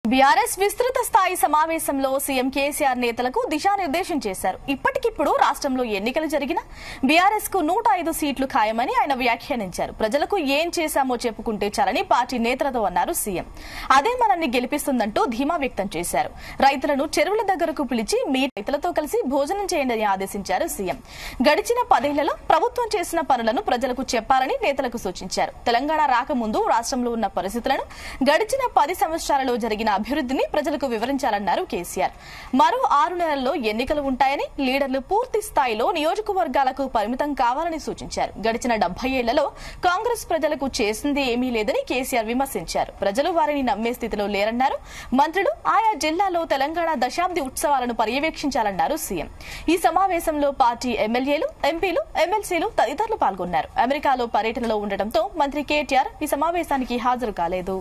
BRS విస్తృత స్థాయి సమావేశంలో సీఎం కేసీఆర్ నేతలకు దిశానిర్దేశం చేశారు ఇప్పటికిప్పుడు రాష్ట్రంలో ఎన్నికలు జరిగినా బీఆర్ఎస్ కు నూట ఐదు సీట్లు ఖాయమని ఆయన వ్యాఖ్యానించారు ప్రజలకు ఏం చేశామో చెప్పుకుంటే చాలని పార్టీ నేతలతో అన్నారు సీఎం అదే మనల్ని గెలిపిస్తుందంటూ ధీమా వ్యక్తం చేశారు రైతులను చెరువుల దగ్గరకు పిలిచి మీ రైతులతో కలిసి భోజనం చేయండి అని ఆదేశించారు సీఎం గడిచిన పదేళ్లలో ప్రభుత్వం చేసిన పనులను ప్రజలకు చెప్పాలని నేతలకు సూచించారు తెలంగాణ రాకముందు రాష్ట్రంలో ఉన్న పరిస్థితులను గడిచిన పది సంవత్సరాలలో జరిగిన అభివృద్ధిని ప్రజలకు వివరించాలన్నారు కేసీఆర్ మరో ఆరు నెలల్లో ఎన్నికలు ఉంటాయని లీడర్లు పూర్తి స్థాయిలో నియోజకవర్గాలకు పరిమితం కావాలని సూచించారు గడిచిన డెబ్బై ఏళ్లలో కాంగ్రెస్ ప్రజలకు చేసింది ఏమీ లేదని కేసీఆర్ విమర్శించారు ప్రజలు వారిని నమ్మే స్థితిలో లేరన్నారు మంత్రులు ఆయా జిల్లాలో తెలంగాణ దశాబ్ది ఉత్సవాలను పర్యవేక్షించాలన్నారు సీఎం ఈ సమావేశంలో పార్టీ ఎమ్మెల్యేలు ఎంపీలు ఎమ్మెల్సీలు తదితరులు పాల్గొన్నారు అమెరికాలో పర్యటనలో ఉండటంతో మంత్రి కేటీఆర్ ఈ సమావేశానికి హాజరు కాలేదు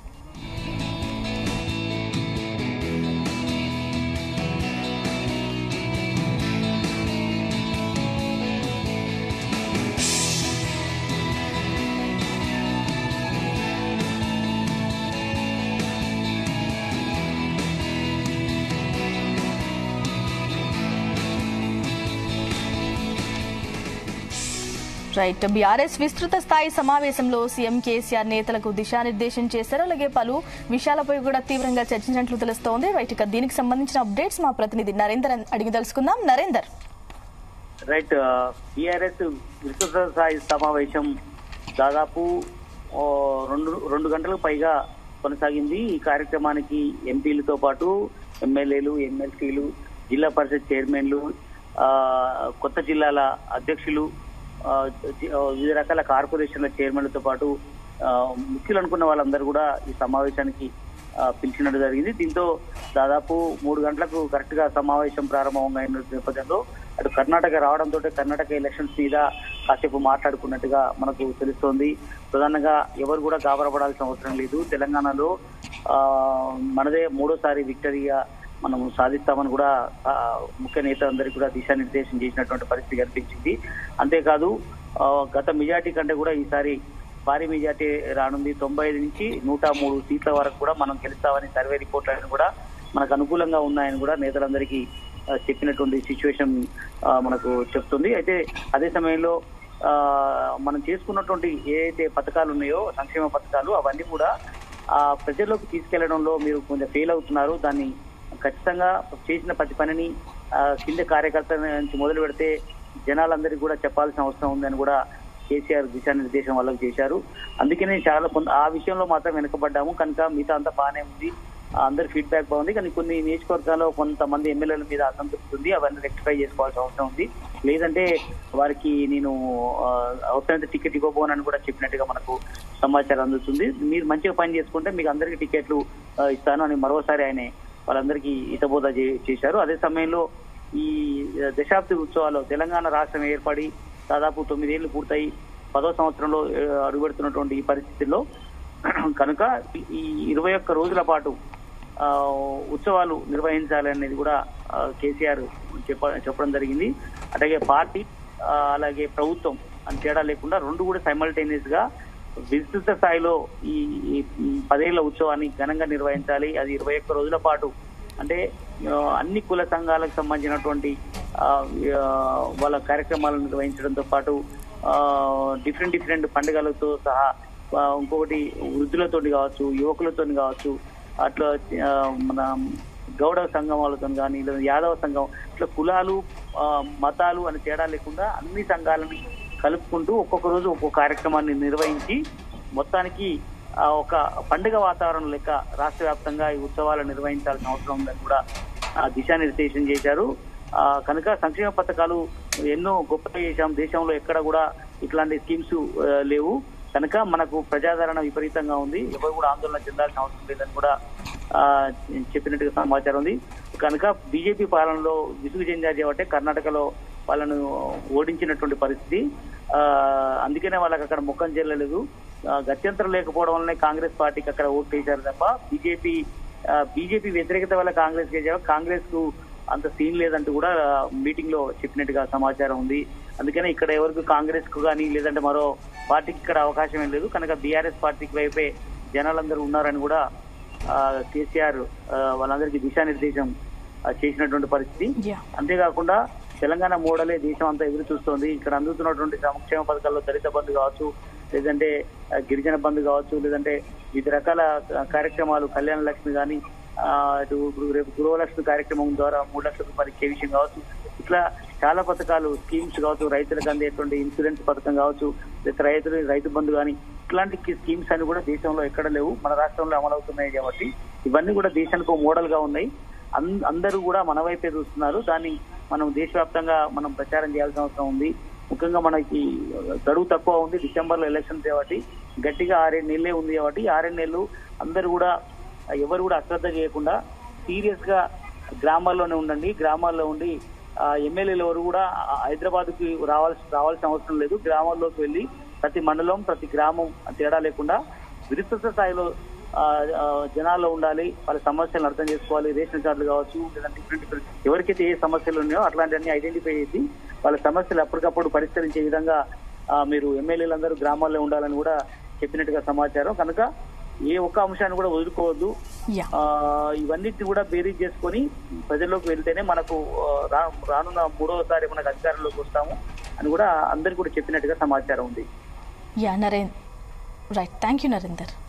రైట్ బీఆర్ఎస్ విస్తృత స్థాయి సమావేశంలో సీఎం కేసీఆర్ నేతలకు దిశానిర్దేశం చేశారు అలాగే పలు విషయాలపై కూడా తీవ్రంగా చర్చించినట్లు తెలుస్తోంది రైట్ ఇక దీనికి సంబంధించిన అప్డేట్స్ మా ప్రతినిధి నరేందర్ అడిగి తెలుసుకుందాం నరేందర్ రైట్ టిఆర్ఎస్ విస్తృత స్థాయి సమావేశం దాదాపు ఓ, రెండు రెండు గంటలకు పైగా కొనసాగింది ఈ కార్యక్రమానికి ఎంపీలతో పాటు ఎమ్మెల్యేలు ఎమ్మెల్సీలు జిల్లా పరిషత్ చైర్మన్లు ఆ, కొత్త జిల్లాల అధ్యక్షులు ఆ, జి- ఆ, వివిధ రకాల కార్పొరేషన్ల చైర్మన్లతో పాటు ఆ, ముఖ్యులు అనుకున్న వాళ్ళందరూ కూడా ఈ సమావేశానికి ఆ, పిలిచినట్టు జరిగింది దీంతో దాదాపు మూడు గంటలకు కరెక్ట్ గా సమావేశం ప్రారంభమైన నేపథ్యంలో అటు కర్ణాటక రావడంతో కర్ణాటక ఎలక్షన్స్ మీద కాసేపు మాట్లాడుకున్నట్టుగా మనకు తెలుస్తోంది ప్రధానంగా ఎవరు కూడా గాబరపడాల్సిన అవసరం లేదు తెలంగాణలో ఆ, మనదే మూడోసారి విక్టరీగా మనం సాధిస్తామని కూడా ఆ, ముఖ్య నేతలందరికీ కూడా దిశానిర్దేశం చేసినటువంటి పరిస్థితి కనిపించింది అంతేకాదు ఆ, గత మెజార్టీ కంటే కూడా ఈసారి భారీ మెజార్టీ రానుంది తొంభై ఐదు నుంచి నూట మూడు సీట్ల వరకు కూడా మనం గెలుస్తామని సర్వే రిపోర్ట్లను కూడా మనకు అనుకూలంగా ఉన్నాయని కూడా నేతలందరికీ ఆ, చెప్పినటువంటి సిచ్యువేషన్ మనకు చెప్తుంది అయితే అదే సమయంలో ఆ, మనం చేసుకున్నటువంటి ఏదైతే పథకాలు ఉన్నాయో సంక్షేమ పథకాలు అవన్నీ కూడా ఆ ప్రజల్లోకి తీసుకెళ్లడంలో మీరు కొంచెం ఫెయిల్ అవుతున్నారు దాన్ని ఖచ్చితంగా చేసిన ప్రతి పనిని ఆ, కింద కార్యకర్తల నుంచి మొదలు పెడితే జనాలందరికీ కూడా చెప్పాల్సిన అవసరం ఉందని కూడా కేసీఆర్ దిశానిర్దేశం వాళ్ళకి చేశారు అందుకనే చాలా కొంత ఆ విషయంలో మాత్రం వెనకబడ్డాము కనుక మిగతా అంతా బాగానే ఉంది ఆ, అందరి ఫీడ్బ్యాక్ బాగుంది కానీ కొన్ని నియోజకవర్గాల్లో కొంతమంది ఎమ్మెల్యేల మీద అసంతృప్తి ఉంది అవన్నీ రెక్టిఫై చేసుకోవాల్సిన అవసరం ఉంది లేదంటే వారికి నేను ఆ, అవసరమైతే టికెట్ ఇవ్వబోనని కూడా చెప్పినట్టుగా మనకు సమాచారం అందుతుంది మీరు మంచిగా పని చేసుకుంటే మీకు అందరికీ టికెట్లు ఆ, ఇస్తాను అని మరోసారి ఆయన వాళ్ళందరికీ హితబోధ చే- చేశారు అదే సమయంలో ఈ దశాబ్ది ఉత్సవాలు తెలంగాణ రాష్ట్రం ఏర్పడి దాదాపు తొమ్మిదేళ్లు పూర్తయి పదో సంవత్సరంలో ఆ, అడుగుపెడుతున్నటువంటి ఈ పరిస్థితుల్లో కనుక ఈ ఇరవై ఒక్క రోజుల పాటు ఆ, ఉత్సవాలు నిర్వహించాలి అనేది కూడా ఆ, కేసీఆర్ చెప్ప చెప్పడం జరిగింది అలాగే పార్టీ ఆ, అలాగే ప్రభుత్వం అని తేడా లేకుండా రెండు కూడా సైమల్టేనియస్ గా విస్తృత స్థాయిలో ఈ ఈ పదేళ్ల ఉత్సవాన్ని ఘనంగా నిర్వహించాలి అది ఇరవై ఒక్క రోజుల పాటు అంటే ఆ, అన్ని కుల సంఘాలకు సంబంధించినటువంటి ఆ, ఆ, వాళ్ళ కార్యక్రమాలను నిర్వహించడంతో పాటు డిఫరెంట్ డిఫరెంట్ పండుగలతో సహా ఆ, ఇంకొకటి వృద్ధులతో కావచ్చు యువకులతో కావచ్చు అట్లా ఆ, మన గౌడ సంఘం వాళ్ళతో కానీ లేదా యాదవ సంఘం ఇట్లా కులాలు ఆ, మతాలు అని తేడా లేకుండా అన్ని సంఘాలని కలుపుకుంటూ ఒక్కొక్క రోజు ఒక్కొక్క కార్యక్రమాన్ని నిర్వహించి మొత్తానికి ఆ, ఒక పండుగ వాతావరణం లెక్క రాష్ట్ర వ్యాప్తంగా ఈ ఉత్సవాలు నిర్వహించాల్సిన అవసరం ఉందని కూడా ఆ, దిశానిర్దేశం చేశారు ఆ, కనుక సంక్షేమ పథకాలు ఎన్నో గొప్పగా చేశాం దేశంలో ఎక్కడ కూడా ఇట్లాంటి స్కీమ్స్ ఆ, లేవు కనుక మనకు ప్రజాదరణ విపరీతంగా ఉంది ఎవరు కూడా ఆందోళన చెందాల్సిన అవసరం లేదని కూడా ఆ, చెప్పినట్టుగా సమాచారం ఉంది కనుక బీజేపీ పాలనలో విసుగు చెందారు కాబట్టి కర్ణాటకలో వాళ్ళను ఓడించినటువంటి పరిస్థితి ఆ, అందుకనే వాళ్ళకి అక్కడ ముఖం చెల్లలేదు ఆ, గత్యంతరం లేకపోవడం వల్లనే కాంగ్రెస్ పార్టీకి అక్కడ ఓటు వేశారు తప్ప బీజేపీ బీజేపీ వ్యతిరేకత వల్ల కాంగ్రెస్ వేశారు కాంగ్రెస్ కు అంత సీన్ లేదంటూ కూడా మీటింగ్ లో చెప్పినట్టుగా సమాచారం ఉంది అందుకనే ఇక్కడ ఎవరికి కాంగ్రెస్ కు కానీ లేదంటే మరో పార్టీకి ఇక్కడ అవకాశం ఏం లేదు కనుక బీఆర్ఎస్ పార్టీకి వైపే జనాలందరూ ఉన్నారని కూడా ఆ, కేసీఆర్ ఆ, వాళ్ళందరికీ దిశానిర్దేశం ఆ, చేసినటువంటి పరిస్థితి యా అంతేకాకుండా తెలంగాణ మోడలే దేశం అంతా ఎదురు చూస్తోంది ఇక్కడ అందుతున్నటువంటి సంక్షేమ పథకాల్లో దళిత బంధు కావచ్చు లేదంటే ఆ, గిరిజన బంధు కావచ్చు లేదంటే వివిధ రకాల ఆ, కార్యక్రమాలు కళ్యాణ లక్ష్మి కానీ ఇటు రేపు గృహలక్ష్మి కార్యక్రమం ద్వారా మూడు లక్షల రూపాయలు ఇచ్చే విషయం కావచ్చు ఇట్లా చాలా పథకాలు స్కీమ్స్ కావచ్చు రైతులకు అందేటువంటి ఇన్సూరెన్స్ పథకం కావచ్చు లేదా రైతులు రైతు బంధు కానీ ఇట్లాంటి స్కీమ్స్ అన్ని కూడా దేశంలో ఎక్కడ లేవు మన రాష్ట్రంలో అమలవుతున్నాయి కాబట్టి ఇవన్నీ కూడా దేశానికి మోడల్ గా ఉన్నాయి అన్- అందరూ కూడా మన వైపే చూస్తున్నారు దాన్ని మనం దేశవ్యాప్తంగా మనం ప్రచారం చేయాల్సిన అవసరం ఉంది ముఖ్యంగా మనకి గడువు తక్కువ ఉంది డిసెంబర్ లో ఎలక్షన్స్ కాబట్టి గట్టిగా ఆరేడు నెలలే ఉంది కాబట్టి ఆరేడు నెలలు అందరూ కూడా ఎవరు కూడా అశ్రద్ధ చేయకుండా సీరియస్ గా గ్రామాల్లోనే ఉండండి గ్రామాల్లో ఉండి ఆ, ఎమ్మెల్యేలు ఎవరు కూడా హైదరాబాద్ కి రావాల్సి రావాల్సిన అవసరం లేదు గ్రామాల్లోకి వెళ్ళి ప్రతి మండలం ప్రతి గ్రామం తేడా లేకుండా విస్తృత స్థాయిలో ఆ, ఆ, జనాల్లో ఉండాలి వాళ్ళ సమస్యలను అర్థం చేసుకోవాలి రేషన్ కార్డులు కావచ్చు లేదంటే డిఫరెంట్ డిఫరెంట్ ఎవరికైతే ఏ సమస్యలు ఉన్నాయో అట్లాంటివన్నీ ఐడెంటిఫై చేసి వాళ్ళ సమస్యలు అప్పటికప్పుడు పరిష్కరించే విధంగా ఆ, మీరు ఎమ్మెల్యేలందరూ గ్రామాల్లో ఉండాలని కూడా చెప్పినట్టుగా సమాచారం కనుక ఏ ఒక్క అంశాన్ని కూడా వదులుకోవద్దు యా ఆ, ఇవన్నిటిని కూడా బేరీజ్ చేసుకొని ప్రజల్లోకి వెళ్తేనే మనకు ఆ, రా రానున్న మూడవసారి మనకు అధికారంలోకి వస్తాము అని కూడా అందరికి కూడా చెప్పినట్టుగా సమాచారం ఉంది yeah Naren right thank you Narender